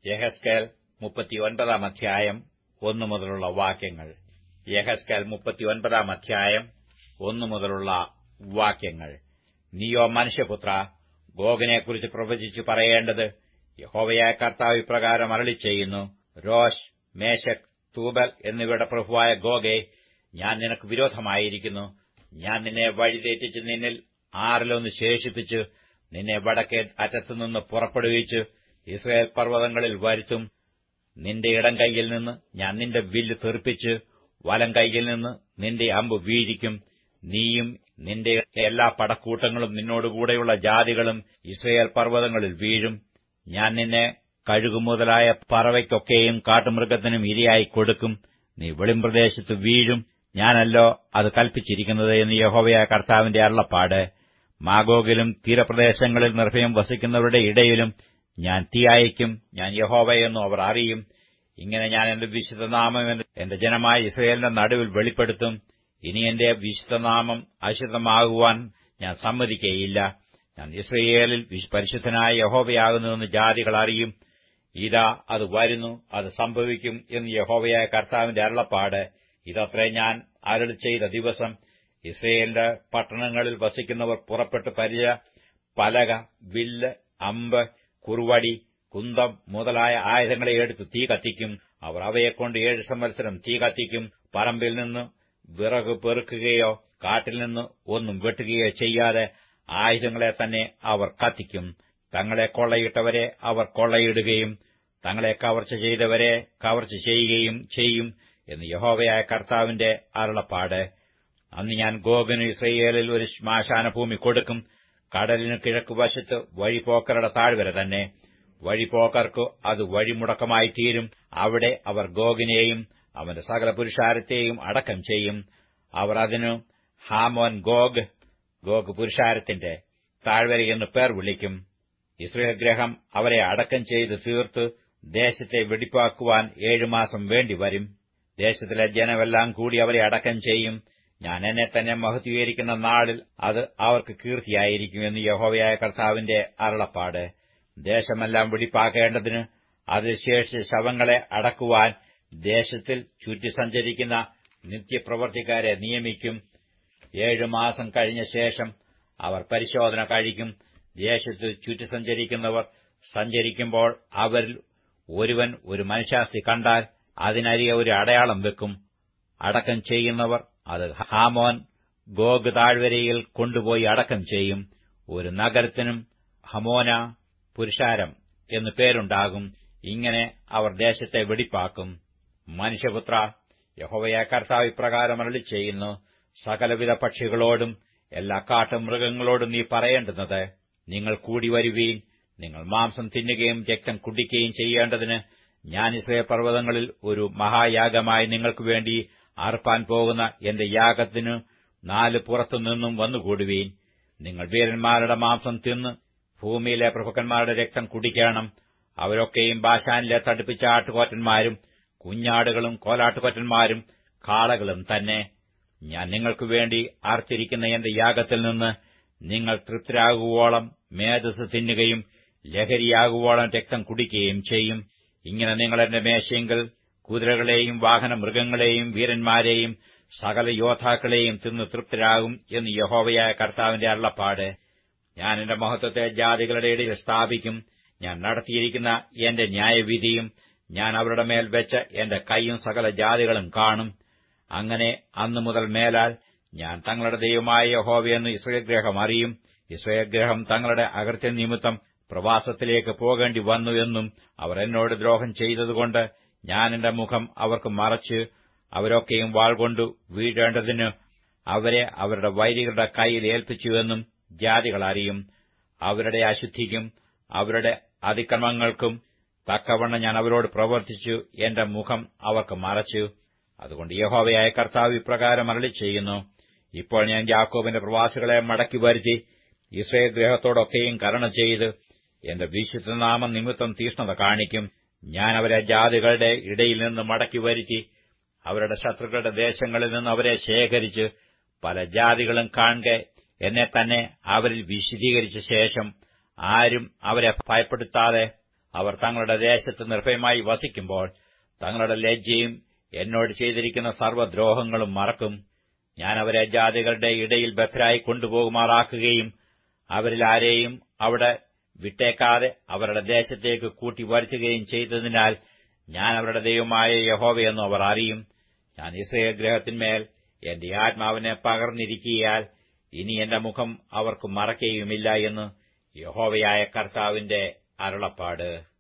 യഹസ്കേൽ മുപ്പത്തിയൊൻപതാം അധ്യായം ഒന്നു മുതലുള്ള വാക്യങ്ങൾ യഹസ്കേൽ മുപ്പത്തിയൊൻപതാം അധ്യായം ഒന്നു മുതലുള്ള വാക്യങ്ങൾ നീയോ മനുഷ്യപുത്ര ഗോഗിനെക്കുറിച്ച് പ്രവചിച്ചു പറയേണ്ടത് യഹോവയായ കർത്താവ് ഇപ്രകാരം അരളി ചെയ്യുന്നു രോഷ് മേശക് തൂബൽ എന്നിവയുടെ പ്രഭുവായ ഗോഗെ ഞാൻ നിനക്ക് വിരോധമായിരിക്കുന്നു ഞാൻ നിന്നെ വഴിതെറ്റിച്ച് നിന്നിൽ ആറിലൊന്ന് ശേഷിപ്പിച്ച് നിന്നെ വടക്കേ അറ്റത്തുനിന്ന് പുറപ്പെടുവിച്ച് ഇസ്രായേൽ പർവ്വതങ്ങളിൽ വരുത്തും നിന്റെ ഇടം കൈയിൽ നിന്ന് ഞാൻ നിന്റെ വില്ല് തെറിപ്പിച്ച് വലം കൈയിൽ നിന്ന് നിന്റെ അമ്പ് വീഴിക്കും നീയും നിന്റെ എല്ലാ പടക്കൂട്ടങ്ങളും നിന്നോടുകൂടെയുള്ള ജാതികളും ഇസ്രയേൽ പർവ്വതങ്ങളിൽ വീഴും ഞാൻ നിന്നെ കഴുകുമുതലായ പറവയ്ക്കൊക്കെയും കാട്ടുമൃഗത്തിനും ഇരയായി കൊടുക്കും നീ വെളിമ്പ്രദേശത്ത് വീഴും ഞാനല്ലോ അത് കൽപ്പിച്ചിരിക്കുന്നത് എന്ന് യഹോവയായ കർത്താവിന്റെ അരുളപ്പാട് മാഗോഗിലും തീരപ്രദേശങ്ങളിൽ നിർഭയം വസിക്കുന്നവരുടെ ഇടയിലും ഞാൻ തീ അയക്കും ഞാൻ യഹോവയെന്നും അവർ അറിയും ഇങ്ങനെ ഞാൻ എന്റെ വിശുദ്ധനാമം എന്റെ ജനമായ ഇസ്രയേലിന്റെ നടുവിൽ വെളിപ്പെടുത്തും ഇനി എന്റെ വിശുദ്ധനാമം അശുദ്ധമാകുവാൻ ഞാൻ സമ്മതിക്കുകയില്ല ഞാൻ ഇസ്രയേലിൽ പരിശുദ്ധനായ യഹോവയാകുന്നുവെന്ന് ജാതികൾ അറിയും ഇതാ അത് വരുന്നു അത് സംഭവിക്കും എന്ന് യഹോവയായ കർത്താവിന്റെ അരുളപ്പാട് ഇതത്രേ ഞാൻ അരളി ചെയ്ത ദിവസം ഇസ്രയേലിന്റെ പട്ടണങ്ങളിൽ വസിക്കുന്നവർ പുറപ്പെട്ട് പരിച പലക വില്ല് അമ്പ് കുറുവടി കുന്തം മുതലായ ആയുധങ്ങളെ എടുത്ത് തീ കത്തിക്കും അവർ അവയെക്കൊണ്ട് ഏഴ് സംവത്സരം തീ കത്തിക്കും പറമ്പിൽ നിന്ന് വിറക് പെറുക്കുകയോ കാട്ടിൽ നിന്ന് ഒന്നും വെട്ടുകയോ ചെയ്യാതെ ആയുധങ്ങളെ തന്നെ അവർ കത്തിക്കും തങ്ങളെ കൊള്ളയിട്ടവരെ അവർ കൊള്ളയിടുകയും തങ്ങളെ കവർച്ച ചെയ്തവരെ കവർച്ച ചെയ്യുകയും ചെയ്യും എന്ന് യഹോവയായ കർത്താവിന്റെ അരുളപ്പാട് അന്ന് ഞാൻ ഗോഗന് ഇസ്രയേലിൽ ഒരു ശ്മശാനഭൂമി കൊടുക്കും കടലിന് കിഴക്കുവശത്ത് വഴിപോക്കരുടെ താഴ്വര തന്നെ വഴിപോക്കർക്ക് അത് വഴിമുടക്കമായി തീരും അവിടെ അവർ ഗോഗിനെയും അവന്റെ സകല പുരുഷാരത്തെയും അടക്കം ചെയ്യും അവർ അതിനു ഹാമോൻ ഗോഗ് ഗോഗ് പുരുഷാരത്തിന്റെ താഴ്വരയെന്ന് പേർ വിളിക്കും ഇസ്രയേൽ ഗ്രഹം അവരെ അടക്കം ചെയ്ത് തീർത്ത് ദേശത്തെ വെടിപ്പാക്കുവാൻ ഏഴുമാസം വേണ്ടിവരും ദേശത്തിലെ ജനമെല്ലാം കൂടി അവരെ അടക്കം ചെയ്യും ഞാൻ എന്നെ തന്നെ മഹത്വീകരിക്കുന്ന നാളിൽ അത് അവർക്ക് കീർത്തിയായിരിക്കും എന്ന് യഹോവയായ കർത്താവിന്റെ അരുളപ്പാട് ദേശമെല്ലാം വെടിപ്പാക്കേണ്ടതിന് അതിൽ ശേഷിച്ച ശവങ്ങളെ അടക്കുവാൻ ദേശത്തിൽ ചുറ്റി സഞ്ചരിക്കുന്ന നിത്യപ്രവർത്തിക്കാരെ നിയമിക്കും ഏഴുമാസം കഴിഞ്ഞ ശേഷം അവർ പരിശോധന കഴിക്കും ദേശത്ത് ചുറ്റി സഞ്ചരിക്കുന്നവർ സഞ്ചരിക്കുമ്പോൾ അവരിൽ ഒരുവൻ ഒരു മനുഷ്യാസ്തി കണ്ടാൽ അതിനരികെ ഒരു അടയാളം വെക്കും അടക്കം ചെയ്യുന്നവർ അത് ഹാമോൻ ഗോഗ് താഴ്വരയിൽ കൊണ്ടുപോയി അടക്കം ചെയ്യും ഒരു നഗരത്തിനും ഹമോന പുരുഷാരം എന്നു പേരുണ്ടാകും ഇങ്ങനെ അവർ ദേശത്തെ വെടിപ്പാക്കും മനുഷ്യപുത്ര യഹോവയ കർത്താവ് ഇപ്രകാരം അരളി ചെയ്യുന്നു സകലവിധ പക്ഷികളോടും എല്ലാ കാട്ടുമൃഗങ്ങളോടും നീ പറയേണ്ടുന്നത് നിങ്ങൾ കൂടി വരുവീൻ നിങ്ങൾ മാംസം തിന്നുകയും രക്തം കുടിക്കുകയും ചെയ്യേണ്ടതിന് ഞാൻ ഇസ്രേ പർവ്വതങ്ങളിൽ ഒരു മഹായാഗമായി നിങ്ങൾക്ക് വേണ്ടി അർപ്പാൻ പോകുന്ന എന്റെ യാഗത്തിനു നാല് പുറത്തുനിന്നും വന്നുകൂടുവീൻ നിങ്ങൾ വീരന്മാരുടെ മാംസം തിന്ന് ഭൂമിയിലെ പ്രഭുക്കന്മാരുടെ രക്തം കുടിക്കണം അവരൊക്കെയും ബാഷാനിലെ തടുപ്പിച്ച ആട്ടുകൊറ്റന്മാരും കുഞ്ഞാടുകളും കോലാട്ടുകൊറ്റന്മാരും കാളകളും തന്നെ ഞാൻ നിങ്ങൾക്കു വേണ്ടി ആർത്തിരിക്കുന്ന എന്റെ യാഗത്തിൽ നിന്ന് നിങ്ങൾ തൃപ്തരാകുവോളം മേധസ് തിന്നുകയും ലഹരിയാകുവോളം രക്തം കുടിക്കുകയും ചെയ്യും ഇങ്ങനെ നിങ്ങൾ എന്റെ മേശയെങ്കിൽ കുതിരകളെയും വാഹന മൃഗങ്ങളെയും വീരന്മാരെയും സകല യോദ്ധാക്കളെയും തിന്നു തൃപ്തരാകും എന്ന് യഹോവയായ കർത്താവിന്റെ അള്ളപ്പാട് ഞാൻ എന്റെ മഹത്വത്തെ ജാതികളുടെ ഇടയിൽ സ്ഥാപിക്കും ഞാൻ നടത്തിയിരിക്കുന്ന എന്റെ ന്യായവിധിയും ഞാൻ അവരുടെ മേൽ വെച്ച എന്റെ കൈയും സകല ജാതികളും കാണും അങ്ങനെ അന്നു മുതൽ മേലാൽ ഞാൻ തങ്ങളുടെ ദൈവമായ യഹോവയെന്ന് ഇസ്രയേഗ്രഹം അറിയും ഇസ്രയേഗ്രഹം തങ്ങളുടെ അകൃത്യ നിമിത്തം പ്രവാസത്തിലേക്ക് പോകേണ്ടി വന്നു എന്നും അവർ എന്നോട് ദ്രോഹം ചെയ്തതുകൊണ്ട് ഞാൻ എന്റെ മുഖം അവർക്ക് മറച്ച് അവരൊക്കെയും വാൾകൊണ്ടു വീഴേണ്ടതിന് അവരെ അവരുടെ വൈരികളുടെ കൈയിൽ ഏൽപ്പിച്ചുവെന്നും ജാതികൾ അറിയും അവരുടെ അശുദ്ധിക്കും അവരുടെ അതിക്രമങ്ങൾക്കും തക്കവണ്ണം ഞാൻ അവരോട് പ്രവർത്തിച്ചു എന്റെ മുഖം അവർക്ക് മറച്ചു അതുകൊണ്ട് യഹോവയായ കർത്താവ് ഇപ്രകാരം അരളി ചെയ്യുന്നു ഇപ്പോൾ ഞാൻ യാക്കോബിന്റെ പ്രവാസികളെ മടക്കി വരുത്തി ഇസ്രയേൽ ഗ്രഹത്തോടൊക്കെയും കരുണ ചെയ്ത് എന്റെ വിശുദ്ധനാമ നിമിത്തം തീഷ്ണത കാണിക്കും ഞാൻ അവരെ ജാതികളുടെ ഇടയിൽ നിന്ന് മടക്കി വരുത്തി അവരുടെ ശത്രുക്കളുടെ ദേശങ്ങളിൽ നിന്ന് അവരെ ശേഖരിച്ച് പല ജാതികളും കാണെ എന്നെ തന്നെ അവരിൽ വിശദീകരിച്ച ശേഷം ആരും അവരെ ഭയപ്പെടുത്താതെ അവർ തങ്ങളുടെ ദേശത്ത് നിർഭയമായി വസിക്കുമ്പോൾ തങ്ങളുടെ ലജ്ജയും എന്നോട് ചെയ്തിരിക്കുന്ന സർവ്വദ്രോഹങ്ങളും മറക്കും ഞാൻ അവരെ ജാതികളുടെ ഇടയിൽ ബദ്ധരായി കൊണ്ടുപോകുമാറാക്കുകയും അവരിൽ ആരെയും അവിടെ വിട്ടേക്കാതെ അവരുടെ ദേശത്തേക്ക് കൂട്ടി വരുത്തുകയും ചെയ്തതിനാൽ ഞാൻ അവരുടെ ദൈവമായ യഹോവയെന്ന് അവർ അറിയും ഞാൻ ഇസ്രയേൽ ഗ്രഹത്തിന്മേൽ എന്റെ ആത്മാവിനെ പകർന്നിരിക്കിയാൽ ഇനി എന്റെ മുഖം അവർക്ക് മറയ്ക്കുകയുമില്ല എന്ന് യഹോവയായ കർത്താവിന്റെ അരുളപ്പാട്